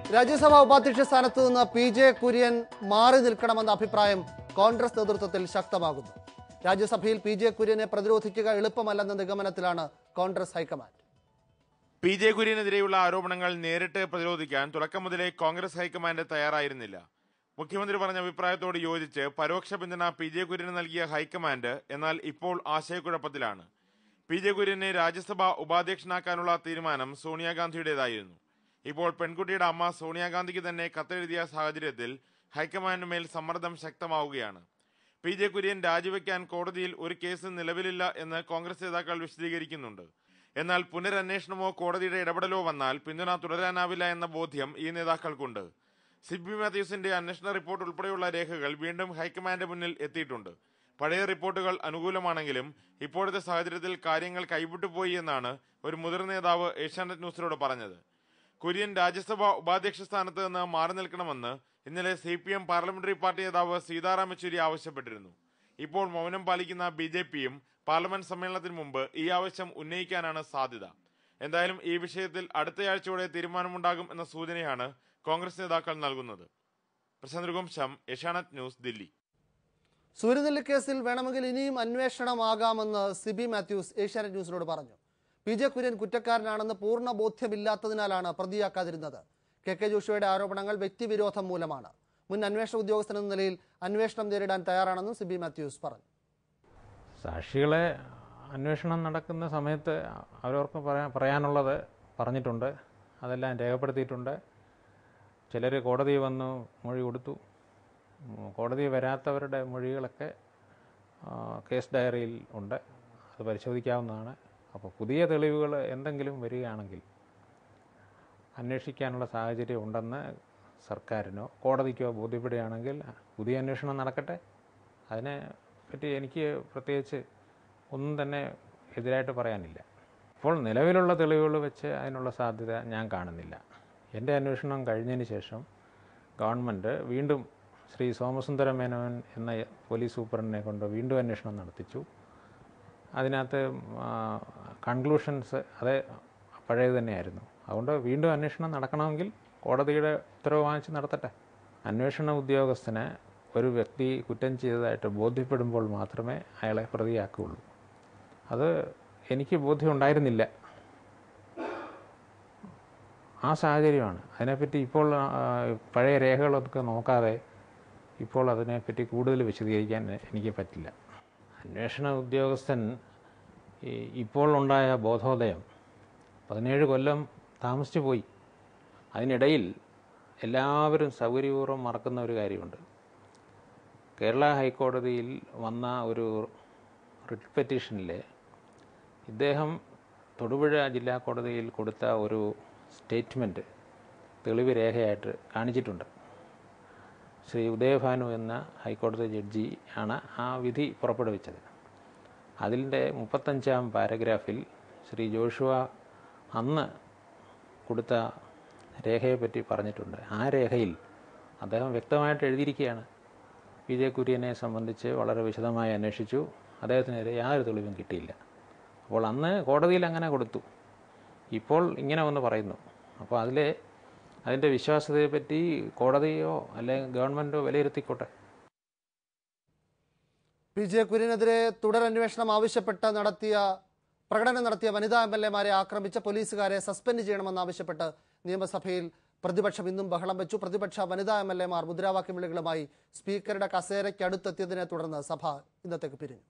രാജ്യസഭാ ഉപാധ്യക്ഷ സ്ഥാനത്ത് നിന്ന് P J Kurian മാറി നിൽക്കണമെന്ന അഭിപ്രായം കോൺഗ്രസ് നേതൃത്വത്തിൽ ശക്തമാകുന്നു രാജ്യസഭയിൽ പി ജെ കുര്യനെ പ്രതിരോധിക്കുക എളുപ്പമല്ലെന്ന നിഗമനത്തിലാണ് കോൺഗ്രസ് ഹൈക്കമാൻഡ് പി ജെ കുര്യനെതിരെയുള്ള ആരോപണങ്ങൾ നേരിട്ട് പ്രതിരോധിക്കാൻ തുടക്കം മുതലേ കോൺഗ്രസ് ഹൈക്കമാൻഡ് തയ്യാറായിരുന്നില്ല മുഖ്യമന്ത്രി പറഞ്ഞ അഭിപ്രായത്തോട് യോജിച്ച് പരോക്ഷ പിന്തുണ പി ജെ കുര്യന് നൽകിയ ഹൈക്കമാൻഡ് എന്നാൽ ഇപ്പോൾ ആശയക്കുഴപ്പത്തിലാണ് പി ജെ കുര്യനെ രാജ്യസഭ ഉപാധ്യക്ഷനാക്കാനുള്ള തീരുമാനം സോണിയാഗാന്ധിയുടേതായിരുന്നു ഇപ്പോൾ പെൺകുട്ടിയുടെ അമ്മ സോണിയാഗാന്ധിക്ക് തന്നെ കത്തെഴുതിയ സാഹചര്യത്തിൽ ഹൈക്കമാൻഡിനുമേൽ സമ്മർദ്ദം ശക്തമാവുകയാണ് പി ജെ കുര്യൻ രാജിവെക്കാൻ കോടതിയിൽ ഒരു കേസ് നിലവിലില്ല എന്ന് കോൺഗ്രസ് നേതാക്കൾ വിശദീകരിക്കുന്നുണ്ട് എന്നാൽ പുനരന്വേഷണമോ കോടതിയുടെ ഇടപെടലോ വന്നാൽ പിന്തുണ തുടരാനാവില്ല എന്ന ബോധ്യം ഈ നേതാക്കൾക്കുണ്ട് സിബി മാത്യൂസിന്റെ അന്വേഷണ റിപ്പോർട്ട് ഉൾപ്പെടെയുള്ള രേഖകൾ വീണ്ടും ഹൈക്കമാൻഡ് മുന്നിൽ എത്തിയിട്ടുണ്ട് പഴയ റിപ്പോർട്ടുകൾ അനുകൂലമാണെങ്കിലും ഇപ്പോഴത്തെ സാഹചര്യത്തിൽ കാര്യങ്ങൾ കൈവിട്ടുപോയി എന്നാണ് ഒരു മുതിർന്ന നേതാവ് ഏഷ്യാനെറ്റ് ന്യൂസിനോട് പറഞ്ഞത് കുര്യൻ രാജ്യസഭ ഉപാധ്യക്ഷ സ്ഥാനത്ത് നിന്ന് മാറി നിൽക്കണമെന്ന് ഇന്നലെ C P M parliamentary party നേതാവ് സീതാറാം യെച്ചൂരി ആവശ്യപ്പെട്ടിരുന്നു ഇപ്പോൾ മൗനം പാലിക്കുന്ന ബി ജെ പിയും പാർലമെന്റ് സമ്മേളനത്തിന് മുമ്പ് ഈ ആവശ്യം ഉന്നയിക്കാനാണ് സാധ്യത എന്തായാലും ഈ വിഷയത്തിൽ അടുത്തയാഴ്ചയോടെ തീരുമാനമുണ്ടാകും എന്ന സൂചനയാണ് കോൺഗ്രസ് നേതാക്കൾ നൽകുന്നത് പ്രശാന്ത് രഘുവംശം ഏഷ്യാനെറ്റ് ന്യൂസ് ദില്ലി സൂര്യനെല്ലി കേസിൽ വേണമെങ്കിൽ ഇനിയും അന്വേഷണമാകാമെന്ന് സിബി മാത്യൂസ് ഏഷ്യാനെറ്റ് ന്യൂസിനോട് പറഞ്ഞു പി ജെ കുര്യൻ കുറ്റക്കാരനാണെന്ന് പൂർണ്ണ ബോധ്യമില്ലാത്തതിനാലാണ് പ്രതിയാക്കാതിരുന്നത് കെ കെ ജോഷിയുടെ ആരോപണങ്ങൾ വ്യക്തിവിരോധം മൂലമാണ് മുൻ അന്വേഷണ ഉദ്യോഗസ്ഥൻ എന്ന നിലയിൽ അന്വേഷണം നേരിടാൻ തയ്യാറാണെന്നും സിബി മാത്യൂസ് പറഞ്ഞു സാക്ഷികളെ അന്വേഷണം നടക്കുന്ന സമയത്ത് അവരവർക്ക് പറയാൻ പറയാനുള്ളത് പറഞ്ഞിട്ടുണ്ട് അതെല്ലാം രേഖപ്പെടുത്തിയിട്ടുണ്ട് ചിലർ കോടതി വന്നു മൊഴി കൊടുത്തു ഉം, കോടതി വരാത്തവരുടെ മൊഴികളൊക്കെ ആ, കേസ് ഡയറിയിൽ ഉണ്ട് അത് പരിശോധിക്കാവുന്നതാണ് അപ്പോൾ പുതിയ തെളിവുകൾ എന്തെങ്കിലും വരികയാണെങ്കിൽ അന്വേഷിക്കാനുള്ള സാഹചര്യം ഉണ്ടെന്ന് സർക്കാരിനോ കോടതിക്കോ ബോധ്യപ്പെടുകയാണെങ്കിൽ പുതിയ അന്വേഷണം നടക്കട്ടെ അതിനെ പറ്റി എനിക്ക് പ്രത്യേകിച്ച് ഒന്നും തന്നെ എതിരായിട്ട് പറയാനില്ല ഇപ്പോൾ നിലവിലുള്ള തെളിവുകൾ വെച്ച് അതിനുള്ള സാധ്യത ഞാൻ കാണുന്നില്ല എൻ്റെ അന്വേഷണം കഴിഞ്ഞതിന് ശേഷം ഗവൺമെൻറ് വീണ്ടും ശ്രീ സോമസുന്ദര മേനോൻ എന്ന പോലീസ് സൂപ്രണ്ടിനെ കൊണ്ട് വീണ്ടും അന്വേഷണം നടത്തിച്ചു അതിനകത്ത് കൺക്ലൂഷൻസ് അതേ പഴയത് തന്നെയായിരുന്നു അതുകൊണ്ട് വീണ്ടും അന്വേഷണം നടക്കണമെങ്കിൽ കോടതിയുടെ ഉത്തരവ് വാങ്ങിച്ച് നടത്തട്ടെ അന്വേഷണ ഉദ്യോഗസ്ഥന് ഒരു വ്യക്തി കുറ്റം ചെയ്തതായിട്ട് ബോധ്യപ്പെടുമ്പോൾ മാത്രമേ അയാളെ പ്രതിയാക്കുകയുള്ളൂ അത് എനിക്ക് ബോധ്യം ഉണ്ടായിരുന്നില്ല ആ സാഹചര്യമാണ് അതിനെപ്പറ്റി ഇപ്പോൾ ആ, പഴയ രേഖകളൊക്കെ നോക്കാതെ ഇപ്പോൾ അതിനെപ്പറ്റി കൂടുതൽ വിശദീകരിക്കാൻ എനിക്ക് പറ്റില്ല അന്വേഷണ ഉദ്യോഗസ്ഥൻ ഈ ഇപ്പോൾ ഉണ്ടായ ബോധോദയം പതിനേഴ് കൊല്ലം താമസിച്ചു പോയി അതിനിടയിൽ എല്ലാവരും സൗകര്യപൂർവ്വം മറക്കുന്ന ഒരു കാര്യമുണ്ട് കേരള ഹൈക്കോടതിയിൽ വന്ന ഒരു റിട്ട് പെറ്റീഷനിൽ ഇദ്ദേഹം തൊടുപുഴ ജില്ലാ കോടതിയിൽ കൊടുത്ത ഒരു സ്റ്റേറ്റ്മെൻറ്റ് തെളിവ് രേഖയായിട്ട് കാണിച്ചിട്ടുണ്ട് ശ്രീ ഉദയഭാനു എന്ന ഹൈക്കോടതി ജഡ്ജി ആണ് ആ വിധി പുറപ്പെടുവിച്ചത് അതിൻ്റെ മുപ്പത്തഞ്ചാം പാരഗ്രാഫിൽ ശ്രീ ജോഷുവ അന്ന് കൊടുത്ത രേഖയെപ്പറ്റി പറഞ്ഞിട്ടുണ്ട് ആ രേഖയിൽ അദ്ദേഹം വ്യക്തമായിട്ട് എഴുതിയിരിക്കുകയാണ് പി ജെ കുര്യനെ സംബന്ധിച്ച് വളരെ വിശദമായി അന്വേഷിച്ചു അദ്ദേഹത്തിനെതിരെ യാതൊരു തെളിവും കിട്ടിയില്ല അപ്പോൾ അന്ന് കോടതിയിൽ അങ്ങനെ കൊടുത്തു ഇപ്പോൾ ഇങ്ങനെ ഒന്ന് പറയുന്നു അപ്പോൾ അതിലെ അതിൻ്റെ വിശ്വാസ്യതയെപ്പറ്റി കോടതിയോ അല്ലെങ്കിൽ ഗവൺമെൻറ്റോ വിലയിരുത്തിക്കോട്ടെ പി ജെ കുര്യനെതിരെ തുടരന്വേഷണം ആവശ്യപ്പെട്ട് നടത്തിയ പ്രകടനം നടത്തിയ വനിതാ എം എൽ എമാരെ ആക്രമിച്ച പോലീസുകാരെ സസ്പെൻഡ് ചെയ്യണമെന്നാവശ്യപ്പെട്ട് നിയമസഭയിൽ പ്രതിപക്ഷം ഇന്നും ബഹളം വെച്ചു പ്രതിപക്ഷ വനിതാ എം എൽ എമാർ മുദ്രാവാക്യം വിളികളുമായി സ്പീക്കറുടെ കസേരയ്ക്കടുത്തെത്തിയതിനെ തുടർന്ന് സഭ ഇന്നത്തേക്ക് പിരിഞ്ഞു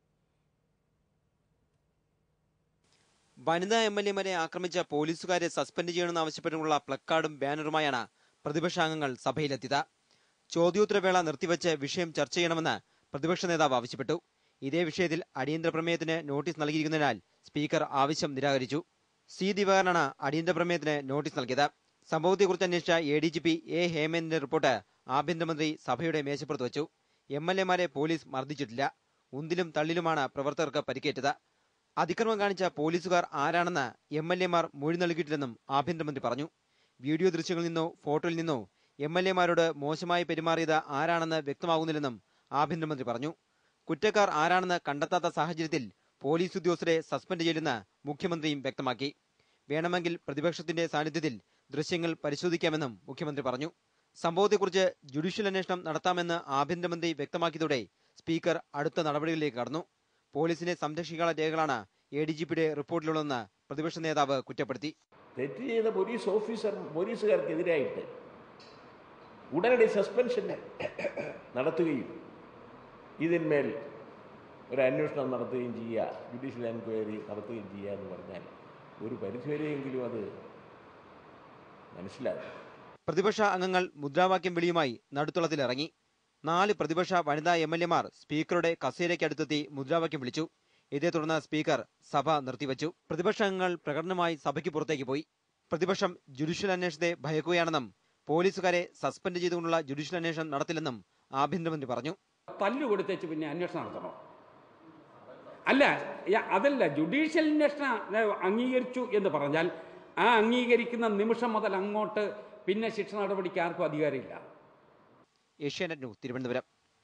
വനിതാ എം എൽ എമാരെ ആക്രമിച്ച പോലീസുകാരെ സസ്പെൻഡ് ചെയ്യണമെന്ന് ആവശ്യപ്പെട്ടുള്ള പ്ലക്കാർഡും ബാനറുമായാണ് പ്രതിപക്ഷാംഗങ്ങൾ സഭയിലെത്തിയത് ചോദ്യോത്തരവേള നിർത്തിവെച്ച് വിഷയം ചർച്ച ചെയ്യണമെന്ന് പ്രതിപക്ഷ നേതാവ് ആവശ്യപ്പെട്ടു ഇതേ വിഷയത്തിൽ അടിയന്തര പ്രമേയത്തിന് നോട്ടീസ് നൽകിയിരിക്കുന്നതിനാൽ സ്പീക്കർ ആവശ്യം നിരാകരിച്ചു സി ദിവാകരനാണ് അടിയന്തര പ്രമേയത്തിന് നോട്ടീസ് നൽകിയത് സംഭവത്തെക്കുറിച്ച് അന്വേഷിച്ച A D G P A ഹേമന്തിന്റെ റിപ്പോർട്ട് ആഭ്യന്തരമന്ത്രി സഭയുടെ മേശപ്പുറത്ത് വെച്ചു എം എൽ എമാരെ പോലീസ് മർദ്ദിച്ചിട്ടില്ല ഉന്തിലും തള്ളിലുമാണ് പ്രവർത്തകർക്ക് പരിക്കേറ്റത് അതിക്രമം കാണിച്ച പോലീസുകാർ ആരാണെന്ന് എം എൽ എമാർ മൊഴി നൽകിയിട്ടില്ലെന്നും ആഭ്യന്തരമന്ത്രി പറഞ്ഞു വീഡിയോ ദൃശ്യങ്ങളിൽ നിന്നോ ഫോട്ടോയിൽ നിന്നോ എം എൽ എമാരോട് മോശമായി പെരുമാറിയത് ആരാണെന്ന് വ്യക്തമാകുന്നില്ലെന്നും ആഭ്യന്തരമന്ത്രി പറഞ്ഞു കുറ്റക്കാർ ആരാണെന്ന് കണ്ടെത്താത്ത സാഹചര്യത്തിൽ പോലീസ് ഉദ്യോഗസ്ഥരെ സസ്പെൻഡ് ചെയ്യില്ലെന്ന് മുഖ്യമന്ത്രിയും വ്യക്തമാക്കി വേണമെങ്കിൽ പ്രതിപക്ഷത്തിന്റെ സാന്നിധ്യത്തിൽ ദൃശ്യങ്ങൾ പരിശോധിക്കാമെന്നും മുഖ്യമന്ത്രി പറഞ്ഞു സംഭവത്തെക്കുറിച്ച് ജുഡീഷ്യൽ അന്വേഷണം നടത്താമെന്ന് ആഭ്യന്തരമന്ത്രി വ്യക്തമാക്കിയതോടെ സ്പീക്കർ അടുത്ത നടപടികളിലേക്ക് കടന്നു പോലീസിനെ സംരക്ഷിക്കാനുള്ള രേഖകളാണ് എ ഡി ജി പിയുടെ റിപ്പോർട്ടിലുള്ളതെന്ന് പ്രതിപക്ഷ നേതാവ് കുറ്റപ്പെടുത്തി തെറ്റ് ചെയ്ത പോലീസ് ഓഫീസർ പോലീസുകാർക്കെതിരായിട്ട് ഉടനടി സസ്പെൻഷൻ നടത്തുകയും ഇതിന്മേൽ ഒരു അന്വേഷണം നടത്തുകയും ചെയ്യുക ജുഡീഷ്യൽ എൻക്വയറി നടത്തുകയും ചെയ്യുക എന്ന് പറഞ്ഞാൽ ഒരു പരിധിവരെയെങ്കിലും അത് മനസ്സിലാകും പ്രതിപക്ഷ അംഗങ്ങൾ മുദ്രാവാക്യം വിളിയുമായി നടുത്തളത്തിലിറങ്ങി നാല് പ്രതിപക്ഷ വനിതാ എം എൽ എമാർ സ്പീക്കറുടെ കസേരയ്ക്കടുത്തെത്തി മുദ്രാവാക്യം വിളിച്ചു ഇതേ തുടർന്ന് സ്പീക്കർ സഭ നിർത്തിവച്ചു പ്രതിപക്ഷ അംഗങ്ങൾ പ്രകടനമായി സഭയ്ക്ക് പുറത്തേക്ക് പോയി പ്രതിപക്ഷം ജുഡീഷ്യൽ അന്വേഷണത്തെ ഭയക്കുകയാണെന്നും പോലീസുകാരെ സസ്പെൻഡ് ചെയ്തുകൊണ്ടുള്ള ജുഡീഷ്യൽ അന്വേഷണം നടത്തില്ലെന്നും ആഭ്യന്തരമന്ത്രി പറഞ്ഞു തല്ലു കൊടുത്തേച്ച് പിന്നെ അന്വേഷണം നടത്തണോ അല്ല യ- അതല്ല ജുഡീഷ്യൽ അന്വേഷണം ഏ, അംഗീകരിച്ചു എന്ന് പറഞ്ഞാൽ ആ അംഗീകരിക്കുന്ന നിമിഷം മുതൽ അങ്ങോട്ട് പിന്നെ ശിക്ഷ നടപടിക്ക് ആർക്കും അധികാരമില്ല ഏഷ്യാനെറ്റ് ന്യൂസ് തിരുവനന്തപുരം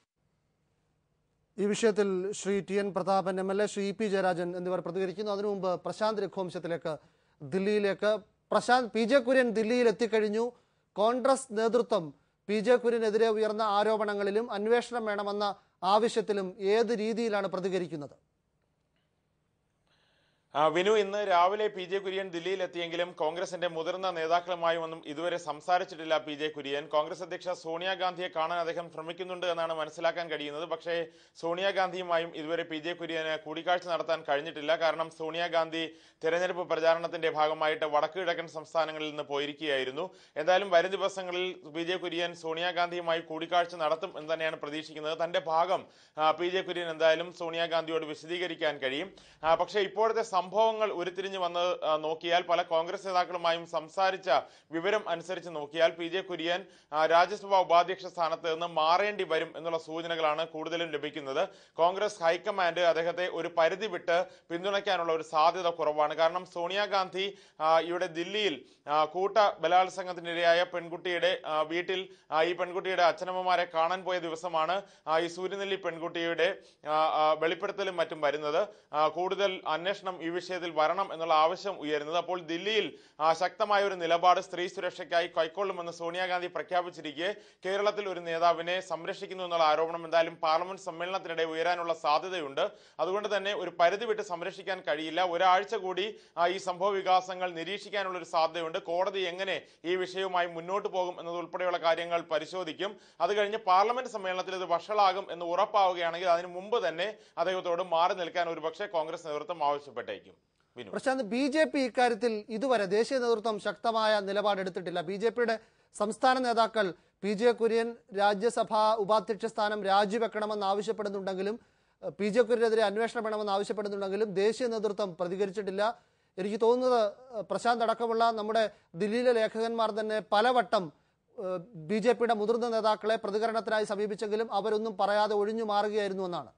ഈ വിഷയത്തിൽ Shri T N Prathapan M L A Shri E P Jayarajan എന്നിവർ പ്രതികരിക്കുന്നു അതിനു മുമ്പ് പ്രശാന്ത് രഘുവംശത്തിലേക്ക് ദില്ലിയിലേക്ക് പ്രശാന്ത് പി ജെ കുര്യൻ ദില്ലിയിൽ എത്തിക്കഴിഞ്ഞു കോൺഗ്രസ് നേതൃത്വം പി ജെ കുര്യനെതിരെ ഉയർന്ന ആരോപണങ്ങളിലും അന്വേഷണം വേണമെന്ന ആവശ്യത്തിലും ഏത് രീതിയിലാണ് പ്രതികരിക്കുന്നത് ആ, വിനു ഇന്ന് രാവിലെ പി ജെ കുര്യൻ ദില്ലിയിലെത്തിയെങ്കിലും കോൺഗ്രസിന്റെ മുതിർന്ന നേതാക്കളുമായി ഒന്നും ഇതുവരെ സംസാരിച്ചിട്ടില്ല പി ജെ കുര്യൻ കോൺഗ്രസ് അധ്യക്ഷ സോണിയാഗാന്ധിയെ കാണാൻ അദ്ദേഹം ശ്രമിക്കുന്നുണ്ട് എന്നാണ് മനസ്സിലാക്കാൻ കഴിയുന്നത് പക്ഷേ സോണിയാഗാന്ധിയുമായും ഇതുവരെ പി ജെ കുര്യന് കൂടിക്കാഴ്ച നടത്താൻ കഴിഞ്ഞിട്ടില്ല കാരണം സോണിയാഗാന്ധി തെരഞ്ഞെടുപ്പ് പ്രചാരണത്തിന്റെ ഭാഗമായിട്ട് വടക്കു കിഴക്കൻ സംസ്ഥാനങ്ങളിൽ നിന്ന് പോയിരിക്കുകയായിരുന്നു എന്തായാലും വരും ദിവസങ്ങളിൽ പി ജെ കുര്യൻ സോണിയാഗാന്ധിയുമായി കൂടിക്കാഴ്ച നടത്തും എന്ന് തന്നെയാണ് പ്രതീക്ഷിക്കുന്നത് തന്റെ ഭാഗം ആ, പി ജെ കുര്യൻ എന്തായാലും സോണിയാഗാന്ധിയോട് വിശദീകരിക്കാൻ കഴിയും ആ, പക്ഷേ ഇപ്പോഴത്തെ സംഭവങ്ങൾ ഉരുത്തിരിഞ്ഞു വന്ന് ആ, നോക്കിയാൽ പല കോൺഗ്രസ് നേതാക്കളുമായും സംസാരിച്ച വിവരം അനുസരിച്ച് നോക്കിയാൽ പി ജെ കുര്യൻ ആ, രാജ്യസഭാ ഉപാധ്യക്ഷ സ്ഥാനത്ത് നിന്ന് മാറേണ്ടി വരും എന്നുള്ള സൂചനകളാണ് കൂടുതലും ലഭിക്കുന്നത് കോൺഗ്രസ് ഹൈക്കമാൻഡ് അദ്ദേഹത്തെ ഒരു പരിധി വിട്ട് പിന്തുണയ്ക്കാനുള്ള ഒരു സാധ്യത കുറവാണ് കാരണം സോണിയാഗാന്ധി ആ, ഇവിടെ ദില്ലിയിൽ ആ, കൂട്ട ബലാത്സംഗത്തിനിരയായ പെൺകുട്ടിയുടെ ആ, വീട്ടിൽ ആ, ഈ പെൺകുട്ടിയുടെ അച്ഛനമ്മമാരെ കാണാൻ പോയ ദിവസമാണ് ആ, ഈ സൂര്യനെല്ലി പെൺകുട്ടിയുടെ ആ, ആ, വെളിപ്പെടുത്തലും മറ്റും വരുന്നത് ആ, കൂടുതൽ അന്വേഷണം ഈ വിഷയത്തിൽ വരണം എന്നുള്ള ആവശ്യം ഉയരുന്നത് അപ്പോൾ ദില്ലിയിൽ ആ, ശക്തമായ ഒരു നിലപാട് സ്ത്രീ സുരക്ഷയ്ക്കായി കൈക്കൊള്ളുമെന്ന് സോണിയാഗാന്ധി പ്രഖ്യാപിച്ചിരിക്കെ കേരളത്തിൽ ഒരു നേതാവിനെ സംരക്ഷിക്കുന്നു എന്നുള്ള ആരോപണം എന്തായാലും പാർലമെന്റ് സമ്മേളനത്തിനിടെ ഉയരാനുള്ള സാധ്യതയുണ്ട് അതുകൊണ്ട് തന്നെ ഒരു പരിധി വിട്ട് സംരക്ഷിക്കാൻ കഴിയില്ല ഒരാഴ്ച കൂടി ആ, ഈ സംഭവ വികാസങ്ങൾ നിരീക്ഷിക്കാനുള്ള ഒരു സാധ്യതയുണ്ട് കോടതി എങ്ങനെ ഈ വിഷയവുമായി മുന്നോട്ട് പോകും എന്നതുൾപ്പെടെയുള്ള കാര്യങ്ങൾ പരിശോധിക്കും അത് കഴിഞ്ഞ് പാർലമെന്റ് സമ്മേളനത്തിൽ ഇത് വഷളാകും എന്ന് ഉറപ്പാവുകയാണെങ്കിൽ അതിന് മുമ്പ് തന്നെ അദ്ദേഹത്തോട് മാറി നിൽക്കാൻ ഒരുപക്ഷെ കോൺഗ്രസ് നേതൃത്വം ആവശ്യപ്പെട്ടേക്കും Vinu Prashanth B J P ഇക്കാര്യത്തിൽ ഇതുവരെ ദേശീയ നേതൃത്വം ശക്തമായ നിലപാടെടുത്തിട്ടില്ല ബി ജെ പിയുടെ സംസ്ഥാന നേതാക്കൾ പി ജെ കുര്യൻ രാജ്യസഭാ ഉപാധ്യക്ഷ സ്ഥാനം രാജിവെക്കണമെന്ന് ആവശ്യപ്പെടുന്നുണ്ടെങ്കിലും ഏഹ്, പി ജെ കുര്യനെതിരെ അന്വേഷണം വേണമെന്ന് ആവശ്യപ്പെടുന്നുണ്ടെങ്കിലും ദേശീയ നേതൃത്വം പ്രതികരിച്ചിട്ടില്ല എനിക്ക് തോന്നുന്നത് ഏഹ്, പ്രശാന്ത് അടക്കമുള്ള നമ്മുടെ ദില്ലിയിലെ ലേഖകന്മാർ തന്നെ പലവട്ടം ബി ജെ പിയുടെ മുതിർന്ന നേതാക്കളെ പ്രതികരണത്തിനായി സമീപിച്ചെങ്കിലും അവരൊന്നും പറയാതെ ഒഴിഞ്ഞു മാറുകയായിരുന്നു എന്നാണ്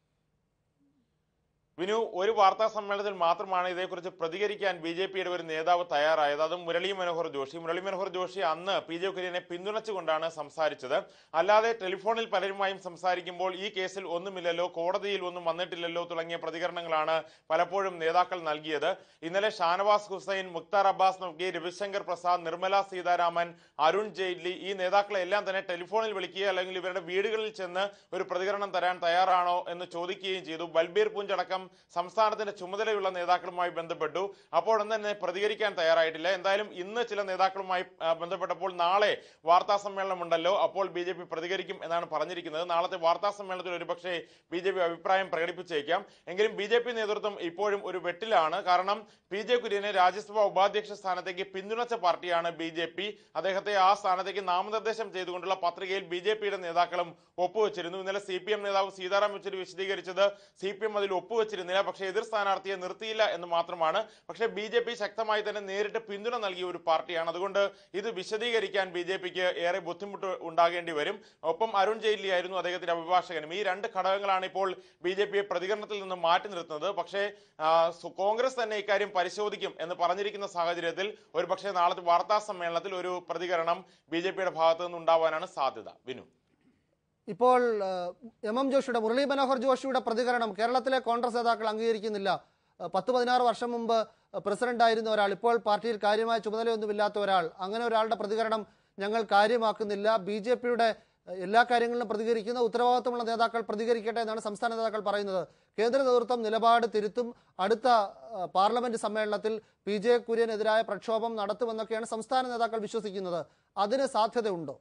വിനു ഒരു വാർത്താ സമ്മേളനത്തിൽ മാത്രമാണ് ഇതേക്കുറിച്ച് പ്രതികരിക്കാൻ ബി ജെ പിയുടെ ഒരു നേതാവ് തയ്യാറായത് അതും മുരളി മനോഹർ ജോഷി മുരളി മനോഹർ ജോഷി അന്ന് പി ജെ കുര്യനെ പിന്തുണച്ചുകൊണ്ടാണ് സംസാരിച്ചത് അല്ലാതെ ടെലിഫോണിൽ പലരുമായും സംസാരിക്കുമ്പോൾ ഈ കേസിൽ ഒന്നുമില്ലല്ലോ കോടതിയിൽ ഒന്നും വന്നിട്ടില്ലല്ലോ തുടങ്ങിയ പ്രതികരണങ്ങളാണ് പലപ്പോഴും നേതാക്കൾ നൽകിയത് ഇന്നലെ ഷാനവാസ് ഹുസൈൻ മുക്താർ അബ്ബാസ് നഖ്വി രവിശങ്കർ പ്രസാദ് നിർമ്മല സീതാരാമൻ അരുൺ ജെയ്റ്റ്ലി ഈ നേതാക്കളെ എല്ലാം തന്നെ ടെലിഫോണിൽ വിളിക്കുകയോ അല്ലെങ്കിൽ ഇവരുടെ വീടുകളിൽ ചെന്ന് ഒരു പ്രതികരണം തരാൻ തയ്യാറാണോ എന്ന് ചോദിക്കുകയും ചെയ്തു ബൽബീർ പൂഞ്ചടക്കം സംസ്ഥാനത്തിന്റെ ചുമതലയുള്ള നേതാക്കളുമായി ബന്ധപ്പെട്ടു അപ്പോഴൊന്നും തന്നെ പ്രതികരിക്കാൻ തയ്യാറായിട്ടില്ല എന്തായാലും ഇന്ന് ചില നേതാക്കളുമായി ആ, ബന്ധപ്പെട്ടപ്പോൾ നാളെ വാർത്താ സമ്മേളനം ഉണ്ടല്ലോ അപ്പോൾ ബി ജെ പി പ്രതികരിക്കും എന്നാണ് പറഞ്ഞിരിക്കുന്നത് നാളത്തെ വാർത്താ സമ്മേളനത്തിൽ ഒരുപക്ഷെ ബി ജെ പി അഭിപ്രായം പ്രകടിപ്പിച്ചേക്കാം എങ്കിലും ബി ജെ പി നേതൃത്വം ഇപ്പോഴും ഒരു വെട്ടിലാണ് കാരണം പി ജെ കുര്യനെ രാജ്യസഭാ ഉപാധ്യക്ഷ സ്ഥാനത്തേക്ക് പിന്തുണച്ച പാർട്ടിയാണ് ബി ജെ പി അദ്ദേഹത്തെ ആ സ്ഥാനത്തേക്ക് നാമനിർദ്ദേശം ചെയ്തുകൊണ്ടുള്ള പത്രികയിൽ ബി ജെ പിയുടെ നേതാക്കളും ഒപ്പുവെച്ചിരുന്നു ഇന്നലെ സി പി എം നേതാവ് സീതാറാം യെച്ചൂരി വിശദീകരിച്ചത് സി പി എം അതിൽ ഒപ്പുവെച്ചിരുന്നില്ല പക്ഷേ എതിർ സ്ഥാനാർത്ഥിയെ നിർത്തിയില്ല എന്ന് മാത്രമാണ് പക്ഷേ ബി ജെ പി ശക്തമായി തന്നെ നേരിട്ട് പിന്തുണ നൽകിയ ഒരു പാർട്ടിയാണ് അതുകൊണ്ട് ഇത് വിശദീകരിക്കാൻ ബി ജെ പിക്ക് ഏറെ ബുദ്ധിമുട്ട് ഉണ്ടാകേണ്ടി വരും ഒപ്പം അരുൺ ജെയ്റ്റ്ലി ആയിരുന്നു അദ്ദേഹത്തിന്റെ അഭിഭാഷകനും ഈ രണ്ട് ഘടകങ്ങളാണ് ഇപ്പോൾ ബി ജെ പിയെ പ്രതികരണത്തിൽ നിന്ന് മാറ്റി നിർത്തുന്നത് പക്ഷേ ആ, സു- കോൺഗ്രസ് തന്നെ ഇക്കാര്യം പരിശോധിക്കും എന്ന് പറഞ്ഞിരിക്കുന്ന സാഹചര്യത്തിൽ ഒരു പക്ഷേ നാളത്തെ വാർത്താ സമ്മേളനത്തിൽ ഒരു പ്രതികരണം ബി ജെ പിയുടെ ഭാഗത്തു നിന്ന് ഉണ്ടാവാനാണ് സാധ്യത വിനു ഇപ്പോൾ ഏഹ്, എം എം ജോഷിയുടെ മുരളി മനോഹർ ജോഷിയുടെ പ്രതികരണം കേരളത്തിലെ കോൺഗ്രസ് നേതാക്കൾ അംഗീകരിക്കുന്നില്ല ഏഹ്, പത്ത് പതിനാറ് വർഷം മുമ്പ് പ്രസിഡന്റ് ആയിരുന്ന ഒരാൾ ഇപ്പോൾ പാർട്ടിയിൽ കാര്യമായ ചുമതലയൊന്നുമില്ലാത്ത ഒരാൾ അങ്ങനെ ഒരാളുടെ പ്രതികരണം ഞങ്ങൾ കാര്യമാക്കുന്നില്ല ബി ജെ പിയുടെ എല്ലാ കാര്യങ്ങളിലും പ്രതികരിക്കുന്ന ഉത്തരവാദിത്തമുള്ള നേതാക്കൾ പ്രതികരിക്കട്ടെ എന്നാണ് സംസ്ഥാന നേതാക്കൾ പറയുന്നത് കേന്ദ്ര നേതൃത്വം നിലപാട് തിരുത്തും അടുത്ത ആ, പാർലമെന്റ് സമ്മേളനത്തിൽ പി ജെ കുര്യനെതിരായ പ്രക്ഷോഭം നടത്തുമെന്നൊക്കെയാണ് സംസ്ഥാന നേതാക്കൾ വിശ്വസിക്കുന്നത് അതിന് സാധ്യതയുണ്ടോ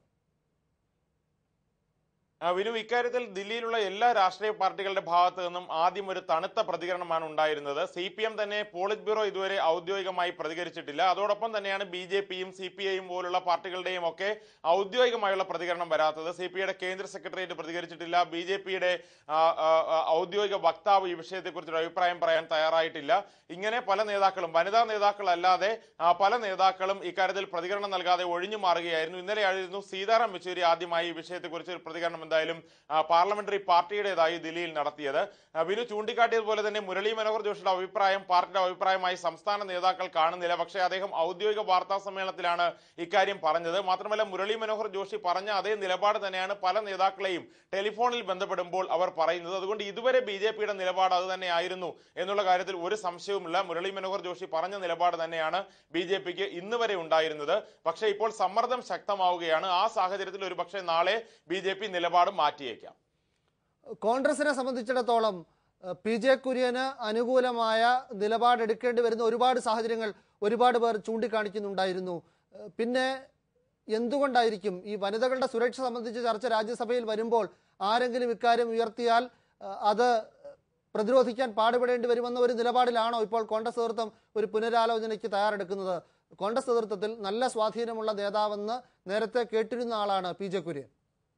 ആ, വിനു ഇക്കാര്യത്തിൽ ദില്ലിയിലുള്ള എല്ലാ രാഷ്ട്രീയ പാർട്ടികളുടെ ഭാഗത്തു നിന്നും ആദ്യം ഒരു തണുത്ത പ്രതികരണമാണ് ഉണ്ടായിരുന്നത് സി പി എം തന്നെ പോളിറ്റ് ബ്യൂറോ ഇതുവരെ ഔദ്യോഗികമായി പ്രതികരിച്ചിട്ടില്ല അതോടൊപ്പം തന്നെയാണ് ബി ജെ പിയും സി പി ഐയും പോലുള്ള പാർട്ടികളുടെയും ഒക്കെ ഔദ്യോഗികമായുള്ള പ്രതികരണം വരാത്തത് സി പി ഐയുടെ കേന്ദ്ര സെക്രട്ടേറിയറ്റ് പ്രതികരിച്ചിട്ടില്ല ബി ജെ പിയുടെ ഔദ്യോഗിക വക്താവ് ഈ വിഷയത്തെക്കുറിച്ചൊരു അഭിപ്രായം പറയാൻ തയ്യാറായിട്ടില്ല ഇങ്ങനെ പല നേതാക്കളും വനിതാ നേതാക്കളല്ലാതെ ആ, പല നേതാക്കളും ഇക്കാര്യത്തിൽ പ്രതികരണം നൽകാതെ ഒഴിഞ്ഞു മാറുകയായിരുന്നു ഇന്നലെയായിരുന്നു സീതാറാം യെച്ചൂരി ആദ്യമായി ഈ വിഷയത്തെക്കുറിച്ച് ഒരു പ്രതികരണം എന്തായാലും ആ, പാർലമെന്ററി പാർട്ടിയുടേതായി ദില്ലിയിൽ നടത്തിയത് ആ, വിനു ചൂണ്ടിക്കാട്ടിയതുപോലെ തന്നെ മുരളി മനോഹർ ജോഷിയുടെ അഭിപ്രായം പാർട്ടിയുടെ അഭിപ്രായമായി സംസ്ഥാന നേതാക്കൾ കാണുന്നില്ല പക്ഷേ അദ്ദേഹം ഔദ്യോഗിക വാർത്താ സമ്മേളനത്തിലാണ് ഇക്കാര്യം പറഞ്ഞത് മാത്രമല്ല മുരളി മനോഹർ ജോഷി പറഞ്ഞ അതേ നിലപാട് തന്നെയാണ് പല നേതാക്കളെയും ടെലിഫോണിൽ ബന്ധപ്പെടുമ്പോൾ അവർ പറയുന്നത് അതുകൊണ്ട് ഇതുവരെ ബി ജെ പിയുടെ നിലപാട് അത് തന്നെയായിരുന്നു എന്നുള്ള കാര്യത്തിൽ ഒരു സംശയവുമില്ല മുരളി മനോഹർ ജോഷി പറഞ്ഞ നിലപാട് തന്നെയാണ് ബി ജെ പിക്ക് ഇന്ന് വരെ ഉണ്ടായിരുന്നത് പക്ഷേ ഇപ്പോൾ സമ്മർദ്ദം ശക്തമാവുകയാണ് ആ സാഹചര്യത്തിൽ ഒരു പക്ഷേ നാളെ ബി ജെ പി നിലപാട് മാറ്റിയേക്കാം കോൺഗ്രസിനെ സംബന്ധിച്ചിടത്തോളം ഏഹ്, പി ജെ കുര്യന് അനുകൂലമായ നിലപാടെടുക്കേണ്ടി വരുന്ന ഒരുപാട് സാഹചര്യങ്ങൾ ഒരുപാട് പേർ ചൂണ്ടിക്കാണിക്കുന്നുണ്ടായിരുന്നു ഏഹ്, പിന്നെ എന്തുകൊണ്ടായിരിക്കും ഈ വനിതകളുടെ സുരക്ഷ സംബന്ധിച്ച് ചർച്ച രാജ്യസഭയിൽ വരുമ്പോൾ ആരെങ്കിലും ഇക്കാര്യം ഉയർത്തിയാൽ ഏഹ്, അത് പ്രതിരോധിക്കാൻ പാടുപെടേണ്ടി വരുമെന്ന ഒരു നിലപാടിലാണോ ഇപ്പോൾ കോൺഗ്രസ് നേതൃത്വം ഒരു പുനരാലോചനയ്ക്ക് തയ്യാറെടുക്കുന്നത് കോൺഗ്രസ് നേതൃത്വത്തിൽ നല്ല സ്വാധീനമുള്ള നേതാവെന്ന് നേരത്തെ കേട്ടിരുന്ന ആളാണ് പി ജെ കുര്യൻ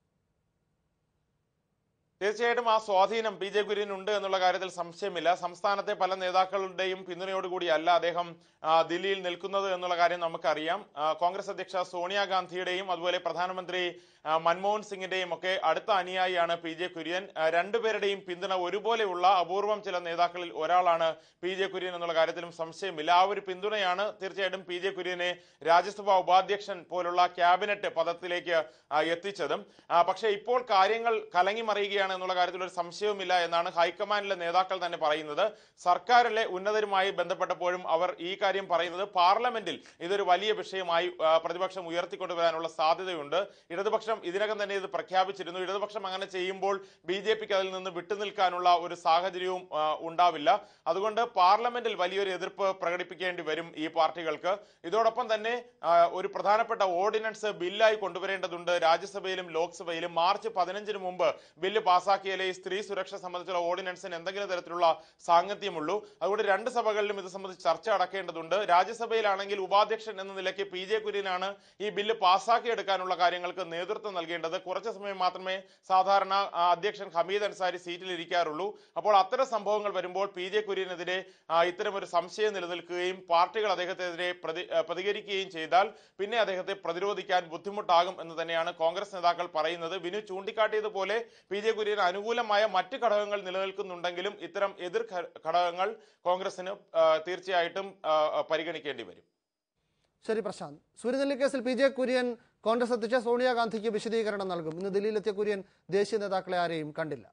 തീർച്ചയായിട്ടും ആ സ്വാധീനം ബി ജെ കുര്യൻ ഉണ്ട് എന്നുള്ള കാര്യത്തിൽ സംശയമില്ല സംസ്ഥാനത്തെ പല നേതാക്കളുടെയും പിന്തുണയോടുകൂടിയല്ല അദ്ദേഹം ആ, ദില്ലിയിൽ നിൽക്കുന്നത് എന്നുള്ള കാര്യം നമുക്കറിയാം ആ, കോൺഗ്രസ് അധ്യക്ഷ സോണിയാഗാന്ധിയുടെയും അതുപോലെ പ്രധാനമന്ത്രി ആ, മൻമോഹൻ സിംഗിന്റെയും ഒക്കെ അടുത്ത അനുയായിയാണ് പി ജെ കുര്യൻ ആ, രണ്ടുപേരുടെയും പിന്തുണ ഒരുപോലെയുള്ള അപൂർവം ചില നേതാക്കളിൽ ഒരാളാണ് പി ജെ കുര്യൻ എന്നുള്ള കാര്യത്തിലും സംശയമില്ല ആ ഒരു പിന്തുണയാണ് തീർച്ചയായിട്ടും പി ജെ കുര്യനെ രാജ്യസഭാ ഉപാധ്യക്ഷൻ പോലുള്ള ക്യാബിനറ്റ് പദത്തിലേക്ക് ആ, എത്തിച്ചതും ആ, പക്ഷേ ഇപ്പോൾ കാര്യങ്ങൾ കലങ്ങി മറിയുകയാണ് എന്നുള്ള കാര്യത്തിൽ ഒരു സംശയവുമില്ല എന്നാണ് ഹൈക്കമാൻഡിലെ നേതാക്കൾ തന്നെ പറയുന്നത് സർക്കാരിലെ ഉന്നതരുമായി ബന്ധപ്പെട്ടപ്പോഴും അവർ ഈ കാര്യം പറയുന്നത് പാർലമെന്റിൽ ഇതൊരു വലിയ വിഷയമായി ആ, പ്രതിപക്ഷം ഉയർത്തിക്കൊണ്ടുവരാനുള്ള സാധ്യതയുണ്ട് ഇടതുപക്ഷം ഇതിനകം തന്നെ ഇത് പ്രഖ്യാപിച്ചിരുന്നു ഇടതുപക്ഷം അങ്ങനെ ചെയ്യുമ്പോൾ ബി ജെ പിക്ക് അതിൽ നിന്ന് വിട്ടുനിൽക്കാനുള്ള ഒരു സാഹചര്യവും ആ, ഉണ്ടാവില്ല അതുകൊണ്ട് പാർലമെന്റിൽ വലിയൊരു എതിർപ്പ് പ്രകടിപ്പിക്കേണ്ടി വരും ഈ പാർട്ടികൾക്ക് ഇതോടൊപ്പം തന്നെ ആ, ഒരു പ്രധാനപ്പെട്ട ഓർഡിനൻസ് ബില്ലായി കൊണ്ടുവരേണ്ടതുണ്ട് രാജ്യസഭയിലും ലോക്സഭയിലും മാർച്ച് പതിനഞ്ചിന് മുമ്പ് ബില്ല് പാസാക്കിയാലേ ഈ സ്ത്രീ സുരക്ഷ സംബന്ധിച്ചുള്ള ഓർഡിനൻസിന് എന്തെങ്കിലും തരത്തിലുള്ള സാങ്കത്യമുള്ളൂ അതുകൊണ്ട് രണ്ട് സഭകളിലും ഇത് സംബന്ധിച്ച് ചർച്ച അടക്കേണ്ടതുണ്ട് രാജ്യസഭയിലാണെങ്കിൽ ഉപാധ്യക്ഷൻ എന്ന നിലയ്ക്ക് പി ജെ കുര്യനാണ് ഈ ബില്ല് പാസാക്കിയെടുക്കാനുള്ള കാര്യങ്ങൾക്ക് നേതൃത്വം നൽകേണ്ടത് കുറച്ച് സമയം മാത്രമേ സാധാരണ ആ, അധ്യക്ഷൻ ഹമീദ് അൻസാരി സീറ്റിൽ ഇരിക്കാറുള്ളൂ അപ്പോൾ അത്തരം സംഭവങ്ങൾ വരുമ്പോൾ പി ജെ കുര്യനെതിരെ ആ, ഇത്തരം ഒരു സംശയം നിലനിൽക്കുകയും പാർട്ടികൾ അദ്ദേഹത്തിനെതിരെ പ്രതി ആ, പ്രതികരിക്കുകയും ചെയ്താൽ പിന്നെ അദ്ദേഹത്തെ പ്രതിരോധിക്കാൻ ബുദ്ധിമുട്ടാകും എന്ന് തന്നെയാണ് കോൺഗ്രസ് നേതാക്കൾ പറയുന്നത് വിനു ചൂണ്ടിക്കാട്ടിയതുപോലെ പി ജെ കുര്യന് അനുകൂലമായ മറ്റ് ഘടകങ്ങൾ നിലനിൽക്കുന്നുണ്ടെങ്കിലും ഇത്തരം എതിർ ഘ- ഘടകങ്ങൾ കോൺഗ്രസിന് ആ, തീർച്ചയായിട്ടും ആ, ആ, പരിഗണിക്കേണ്ടി വരും ശരി പ്രശാന്ത് സൂര്യനെല്ലി കേസിൽ പി ജെ കുര്യൻ കോൺഗ്രസ് അധ്യക്ഷ സോണിയാഗാന്ധിക്ക് വിശദീകരണം നൽകും ഇന്ന് ദില്ലിയിലെത്തിയ കുര്യൻ ദേശീയ നേതാക്കളെ ആരെയും കണ്ടില്ല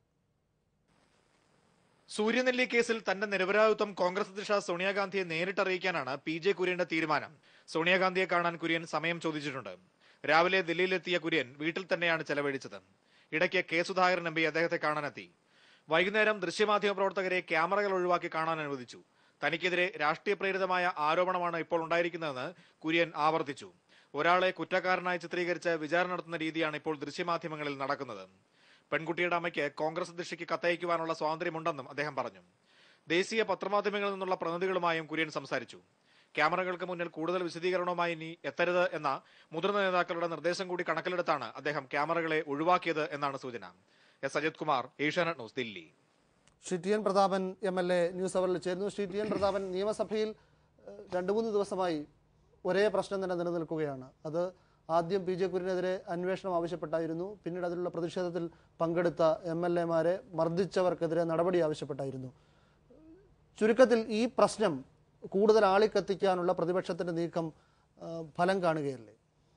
സൂര്യനെല്ലി കേസിൽ തന്റെ നിരപരാധിത്വം കോൺഗ്രസ് അധ്യക്ഷ സോണിയാഗാന്ധിയെ നേരിട്ടറിയിക്കാനാണ് പി ജെ കുര്യന്റെ തീരുമാനം സോണിയാഗാന്ധിയെ കാണാൻ കുര്യൻ സമയം ചോദിച്ചിട്ടുണ്ട് രാവിലെ ദില്ലിയിലെത്തിയ കുര്യൻ വീട്ടിൽ തന്നെയാണ് ചെലവഴിച്ചത് ഇടയ്ക്ക് കെ സുധാകരൻ എം പി അദ്ദേഹത്തെ കാണാനെത്തി വൈകുന്നേരം ദൃശ്യമാധ്യമ പ്രവർത്തകരെ ക്യാമറകൾ ഒഴിവാക്കി കാണാൻ അനുവദിച്ചു തനിക്കെതിരെ രാഷ്ട്രീയ പ്രേരിതമായ ആരോപണമാണ് ഇപ്പോൾ ഉണ്ടായിരിക്കുന്നതെന്ന് കുര്യൻ ആവർത്തിച്ചു ഒരാളെ കുറ്റക്കാരനായി ചിത്രീകരിച്ച് വിചാരണ നടത്തുന്ന രീതിയാണ് ഇപ്പോൾ ദൃശ്യമാധ്യമങ്ങളിൽ നടക്കുന്നത് പെൺകുട്ടിയുടെ അമ്മയ്ക്ക് കോൺഗ്രസ് അധ്യക്ഷയ്ക്ക് കത്തയക്കുവാനുള്ള സ്വാതന്ത്ര്യമുണ്ടെന്നും അദ്ദേഹം പറഞ്ഞു ദേശീയ പത്രമാധ്യമങ്ങളിൽ നിന്നുള്ള പ്രതിനിധികളുമായും കുര്യൻ സംസാരിച്ചു ക്യാമറകൾക്ക് മുന്നിൽ കൂടുതൽ വിശദീകരണവുമായി ഇനി എത്തരുത് എന്ന മുതിർന്ന നേതാക്കളുടെ നിർദ്ദേശം കൂടി കണക്കിലെടുത്താണ് അദ്ദേഹം ക്യാമറകളെ ഒഴിവാക്കിയത് എന്നാണ് സൂചന S Ajith Kumar Asianet news Delhi Shri T N Prathapan M L A news അവറിൽ ചേരുന്നു ശ്രീ ടി എൻ പ്രതാപൻ നിയമസഭയിൽ ഏഹ്, രണ്ട് മൂന്ന് ദിവസമായി ഒരേ പ്രശ്നം തന്നെ നിലനിൽക്കുകയാണ് അത് ആദ്യം പി ജെ കുര്യനെതിരെ അന്വേഷണം ആവശ്യപ്പെട്ടായിരുന്നു പിന്നീട് അതിലുള്ള പ്രതിഷേധത്തിൽ പങ്കെടുത്ത എം എൽ എമാരെ മർദ്ദിച്ചവർക്കെതിരെ നടപടി ആവശ്യപ്പെട്ടായിരുന്നു ചുരുക്കത്തിൽ ഈ പ്രശ്നം കൂടുതൽ ആളിക്കത്തിക്കാനുള്ള പ്രതിപക്ഷത്തിന്റെ നീക്കം ആ, ഫലം കാണുകയല്ലേ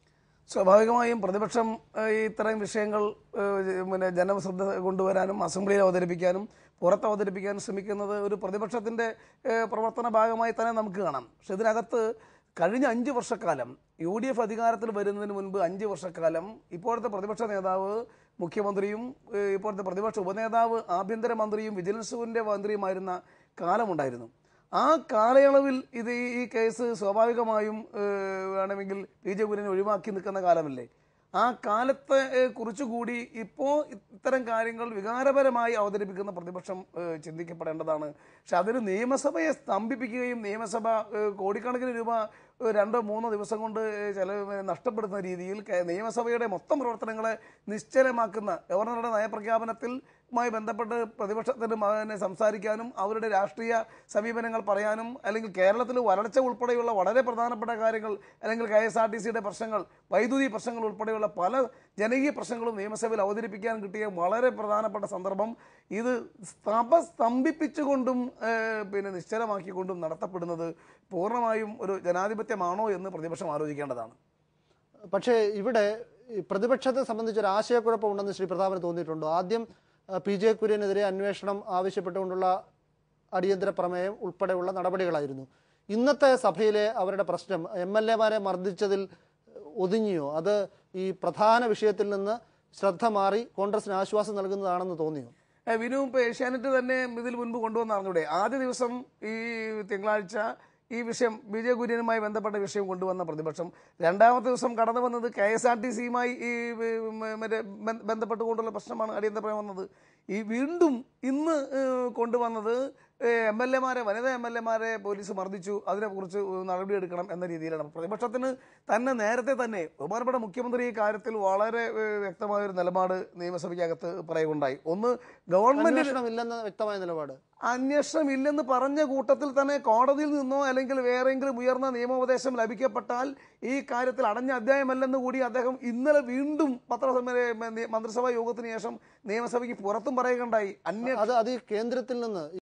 സ്വാഭാവികമായും പ്രതിപക്ഷം ഏഹ്, ഈ ഇത്തരം വിഷയങ്ങൾ ഏഹ്, പിന്നെ ജനശ്രദ്ധ കൊണ്ടുവരാനും അസംബ്ലിയിൽ അവതരിപ്പിക്കാനും പുറത്ത് അവതരിപ്പിക്കാനും ശ്രമിക്കുന്നത് ഒരു പ്രതിപക്ഷത്തിന്റെ ഏഹ്, പ്രവർത്തന ഭാഗമായി തന്നെ നമുക്ക് കാണാം പക്ഷെ ഇതിനകത്ത് കഴിഞ്ഞ അഞ്ച് വർഷക്കാലം യു ഡി എഫ് അധികാരത്തിൽ വരുന്നതിന് മുൻപ് അഞ്ച് വർഷക്കാലം ഇപ്പോഴത്തെ പ്രതിപക്ഷ നേതാവ് മുഖ്യമന്ത്രിയും ഏഹ്, ഇപ്പോഴത്തെ പ്രതിപക്ഷ ഉപനേതാവ് ആഭ്യന്തരമന്ത്രിയും വിജിലൻസിന്റെ മന്ത്രിയുമായിരുന്ന കാലമുണ്ടായിരുന്നു ആ കാലയളവിൽ ഇത് ഈ- ഈ കേസ് സ്വാഭാവികമായും ഏഹ്, വേണമെങ്കിൽ പി ജെ കുര്യനെ ഒഴിവാക്കി നിൽക്കുന്ന കാലമല്ലേ ആ കാലത്തെ ഏഹ്, കുറിച്ചുകൂടി ഇപ്പോൾ ഇത്തരം കാര്യങ്ങൾ വികാരപരമായി അവതരിപ്പിക്കുന്ന പ്രതിപക്ഷം ഏഹ്, ചിന്തിക്കപ്പെടേണ്ടതാണ് പക്ഷെ അതിന് നിയമസഭയെ സ്തംഭിപ്പിക്കുകയും നിയമസഭ ഏഹ്, കോടിക്കണക്കിന് രൂപ ഏഹ്, രണ്ടോ മൂന്നോ ദിവസം കൊണ്ട് ഏഹ്, ചെലവ് നഷ്ടപ്പെടുത്തുന്ന രീതിയിൽ കെ- നിയമസഭയുടെ മൊത്തം പ്രവർത്തനങ്ങളെ നിശ്ചലമാക്കുന്ന ഗവർണറുടെ നയപ്രഖ്യാപനത്തിൽ മായി ബന്ധപ്പെട്ട് പ്രതിപക്ഷത്തിന് മകനെ സംസാരിക്കാനും അവരുടെ രാഷ്ട്രീയ സമീപനങ്ങൾ പറയാനും അല്ലെങ്കിൽ കേരളത്തിൽ വരൾച്ച ഉൾപ്പെടെയുള്ള വളരെ പ്രധാനപ്പെട്ട കാര്യങ്ങൾ അല്ലെങ്കിൽ കെ എസ് ആർ ടി സിയുടെ പ്രശ്നങ്ങൾ വൈദ്യുതി പ്രശ്നങ്ങൾ ഉൾപ്പെടെയുള്ള പല ജനകീയ പ്രശ്നങ്ങളും നിയമസഭയിൽ അവതരിപ്പിക്കാൻ കിട്ടിയ വളരെ പ്രധാനപ്പെട്ട സന്ദർഭം ഇത് സഭ സ്തംഭിപ്പിച്ചുകൊണ്ടും ഏഹ്, പിന്നെ നിശ്ചലമാക്കിക്കൊണ്ടും നടത്തപ്പെടുന്നത് പൂർണ്ണമായും ഒരു ജനാധിപത്യമാണോ എന്ന് പ്രതിപക്ഷം ആലോചിക്കേണ്ടതാണ് പക്ഷേ ഇവിടെ ഈ പ്രതിപക്ഷത്തെ സംബന്ധിച്ച് ഒരു ആശയക്കുഴപ്പമുണ്ടെന്ന് ശ്രീ പ്രതാപന് തോന്നിയിട്ടുണ്ടോ ആദ്യം ആ, പി ജെ കുര്യനെതിരെ അന്വേഷണം ആവശ്യപ്പെട്ടുകൊണ്ടുള്ള അടിയന്തര പ്രമേയം ഉൾപ്പെടെയുള്ള നടപടികളായിരുന്നു ഇന്നത്തെ സഭയിലെ അവരുടെ പ്രശ്നം എം എൽ എമാരെ മർദ്ദിച്ചതിൽ ഒതുങ്ങിയോ അത് ഈ പ്രധാന വിഷയത്തിൽ നിന്ന് ശ്രദ്ധ മാറി കോൺഗ്രസിന് ആശ്വാസം നൽകുന്നതാണെന്ന് തോന്നിയോ ഏ, വിനു ഇപ്പോൾ ഏഷ്യാനെറ്റ് തന്നെ ഇതിൽ മുൻപ് കൊണ്ടുവന്ന് അറിഞ്ഞൂടെ ആദ്യ ദിവസം ഈ തിങ്കളാഴ്ച ഈ വിഷയം ബി ജെ കുര്യനുമായി ബന്ധപ്പെട്ട വിഷയം കൊണ്ടുവന്ന പ്രതിപക്ഷം രണ്ടാമത്തെ ദിവസം കടന്നു വന്നത് കെ എസ് ആർ ടി സിയുമായി ഈ വി- മ- മറ്റേ ബന്ധ- ബന്ധപ്പെട്ടുകൊണ്ടുള്ള പ്രശ്നമാണ് അടിയന്തര പ്രമേയം വന്നത് ഈ വീണ്ടും ഇന്ന് ഏഹ്, കൊണ്ടുവന്നത് എം എൽ എമാരെ വനിതാ എം എൽ എമാരെ പോലീസ് മർദ്ദിച്ചു അതിനെക്കുറിച്ച് നടപടിയെടുക്കണം എന്ന രീതിയിലാണ് പ്രതിപക്ഷത്തിന് തന്നെ നേരത്തെ തന്നെ ബഹുമാനപ്പെട്ട മുഖ്യമന്ത്രി ഈ കാര്യത്തിൽ വളരെ ഏഹ്, വ്യക്തമായ ഒരു നിലപാട് നിയമസഭയ്ക്കകത്ത് പറയുകയുണ്ടായി ഒന്ന് ഗവൺമെന്റ് അന്വേഷണം ഇല്ലെന്ന വ്യക്തമായ നിലപാട് അന്വേഷണം ഇല്ലെന്ന് പറഞ്ഞ കൂട്ടത്തിൽ തന്നെ കോടതിയിൽ നിന്നോ അല്ലെങ്കിൽ വേറെങ്കിലും ഉയർന്ന നിയമോപദേശം ലഭിക്കപ്പെട്ടാൽ ഈ കാര്യത്തിൽ അടഞ്ഞ അധ്യായമല്ലെന്ന് കൂടി അദ്ദേഹം ഇന്നലെ വീണ്ടും പത്രസമ്മേ മന്ത്രിസഭാ യോഗത്തിന് ശേഷം നിയമസഭയ്ക്ക് പുറത്തും പറയുകയുണ്ടായി അന്വേഷണം അത് അത് ഈ കേന്ദ്രത്തിൽ നിന്ന്